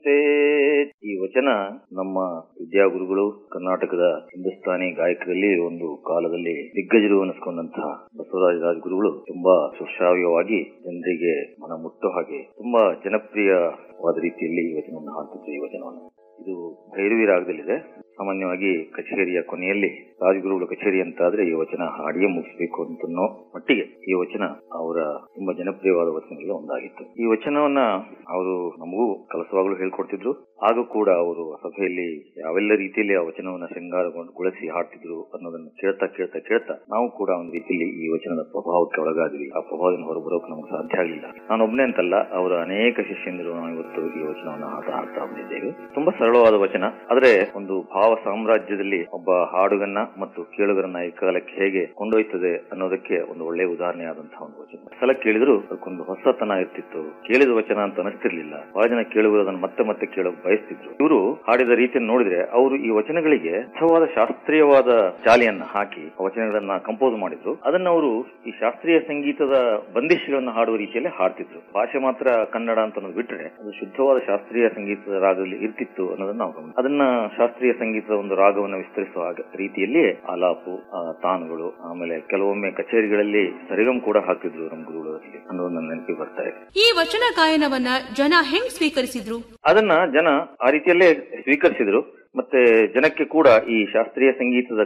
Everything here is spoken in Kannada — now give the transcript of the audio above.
ನಮಸ್ತೆ ಈ ವಚನ ನಮ್ಮ ವಿದ್ಯಾಗುರುಗಳು ಕರ್ನಾಟಕದ ಹಿಂದೂಸ್ತಾನಿ ಗಾಯಕರಲ್ಲಿ ಒಂದು ಕಾಲದಲ್ಲಿ ದಿಗ್ಗಜರು ಅನಿಸ್ಕೊಂಡಂತಹ ಬಸವರಾಜ ರಾಜಗುರುಗಳು ತುಂಬಾ ಸುಶ್ರಾವ್ಯವಾಗಿ ಜನರಿಗೆ ಮನ ಮುಟ್ಟೋ ಹಾಗೆ ತುಂಬಾ ಜನಪ್ರಿಯವಾದ ರೀತಿಯಲ್ಲಿ ಈ ವಚನವನ್ನು ಹಾಡ್ತಿದ್ರು ಈ ವಚನವನ್ನು ಇದು ಭೈರವಿ ರಾಗದಲ್ಲಿದೆ ಸಾಮಾನ್ಯವಾಗಿ ಕಚೇರಿಯ ಕೊನೆಯಲ್ಲಿ ರಾಜಗುರುಗಳ ಕಚೇರಿ ಅಂತಾದ್ರೆ ಈ ವಚನ ಹಾಡಿಯೇ ಮುಗಿಸಬೇಕು ಅಂತನ್ನೋ ಮಟ್ಟಿಗೆ ಈ ವಚನ ಅವರ ತುಂಬಾ ಜನಪ್ರಿಯವಾದ ವಚನಗಳಲ್ಲಿ ಒಂದಾಗಿತ್ತು ಈ ವಚನವನ್ನ ಅವರು ನಮಗೂ ಕಲಸವಾಗಲೂ ಹೇಳ್ಕೊಡ್ತಿದ್ರು ಆಗ ಕೂಡ ಅವರು ಸಭೆಯಲ್ಲಿ ಯಾವೆಲ್ಲ ರೀತಿಯಲ್ಲಿ ಆ ವಚನವನ್ನ ಶೃಂಗಾರಗೊಳಿಸಿ ಹಾಡ್ತಿದ್ರು ಅನ್ನೋದನ್ನ ಕೇಳ್ತಾ ಕೇಳ್ತಾ ಕೇಳ್ತಾ ನಾವು ಕೂಡ ಒಂದು ರೀತಿಯಲ್ಲಿ ಈ ವಚನದ ಪ್ರಭಾವಕ್ಕೆ ಒಳಗಾದ್ವಿ ಆ ಪ್ರಭಾವದಿಂದ ಹೊರಬರೋಕೆ ನಮಗೆ ಸಾಧ್ಯ ಆಗಲಿಲ್ಲ ನಾನು ಒಬ್ಬನೇ ಅಂತಲ್ಲ ಅವರ ಅನೇಕ ಶಿಷ್ಯಂದಿರು ನಾವು ಇವತ್ತು ಈ ವಚನವನ್ನ ಹಾಡ್ತಾ ಹಾಡ್ತಾ ಬಂದಿದ್ದೇವೆ ತುಂಬಾ ಸರಳವಾದ ವಚನ ಆದ್ರೆ ಒಂದು ಭಾವ ಸಾಮ್ರಾಜ್ಯದಲ್ಲಿ ಒಬ್ಬ ಹಾಡುಗನ್ನ ಮತ್ತು ಕೇಳುಗರನ್ನ ಈ ಕಾಲಕ್ಕೆ ಹೇಗೆ ಕೊಂಡೊಯ್ತದೆ ಅನ್ನೋದಕ್ಕೆ ಒಂದು ಒಳ್ಳೆಯ ಉದಾಹರಣೆ ಆದಂತಹ ಒಂದು ವಚನ ಸಲ ಕೇಳಿದ್ರು ಅದಕ್ಕೊಂದು ಹೊಸತನ ಇರ್ತಿತ್ತು ಕೇಳಿದ ವಚನ ಅಂತ ಅನಿಸ್ತಿರ್ಲಿಲ್ಲ ಬಹಳ ಜನ ಕೇಳುಗರು ಅದನ್ನು ಮತ್ತೆ ಮತ್ತೆ ಕೇಳೋಕೆ ಬಯಸ್ತಿದ್ರು ಇವರು ಹಾಡಿದ ರೀತಿಯನ್ನು ನೋಡಿದ್ರೆ ಅವರು ಈ ವಚನಗಳಿಗೆ ಅರ್ಥವಾದ ಶಾಸ್ತ್ರೀಯವಾದ ಚಾಲಿಯನ್ನ ಹಾಕಿ ಆ ವಚನಗಳನ್ನ ಕಂಪೋಸ್ ಮಾಡಿದ್ರು ಅದನ್ನ ಅವರು ಈ ಶಾಸ್ತ್ರೀಯ ಸಂಗೀತದ ಬಂದಿಶಗಳನ್ನ ಹಾಡುವ ರೀತಿಯಲ್ಲಿ ಹಾಡ್ತಿದ್ರು ಭಾಷೆ ಮಾತ್ರ ಕನ್ನಡ ಅಂತ ಅನ್ನೋದು ಬಿಟ್ರೆ ಅದು ಶುದ್ಧವಾದ ಶಾಸ್ತ್ರೀಯ ಸಂಗೀತದ ರಾಗದಲ್ಲಿ ಇರ್ತಿತ್ತು ಅನ್ನೋದನ್ನ ನಾವು ಗಮನ ಅದನ್ನ ಶಾಸ್ತ್ರೀಯ ಸಂಗೀತದ ಒಂದು ರಾಗವನ್ನು ವಿಸ್ತರಿಸುವ ಹಾಗೆ ರೀತಿಯಲ್ಲಿ ಆಲಾಪು ಆ, ತಾನುಗಳು ಆಮೇಲೆ ಕೆಲವೊಮ್ಮೆ ಕಚೇರಿಗಳಲ್ಲಿ ಸರಿಗಮ್ ಕೂಡ ಹಾಕಿದ್ರು ನಮ್ಮ ಗುರುಗಳಲ್ಲಿ ಅನ್ನೋದು ನನ್ನ ನೆನಪಿಗೆ ಬರ್ತಾ ಇದೆ ಈ ವಚನ ಗಾಯನವನ್ನ ಜನ ಹೆಂಗ್ ಸ್ವೀಕರಿಸಿದ್ರು ಅದನ್ನ ಜನ ಆ ರೀತಿಯಲ್ಲೇ ಸ್ವೀಕರಿಸಿದ್ರು ಮತ್ತೆ ಜನಕ್ಕೆ ಕೂಡ ಈ ಶಾಸ್ತ್ರೀಯ ಸಂಗೀತದ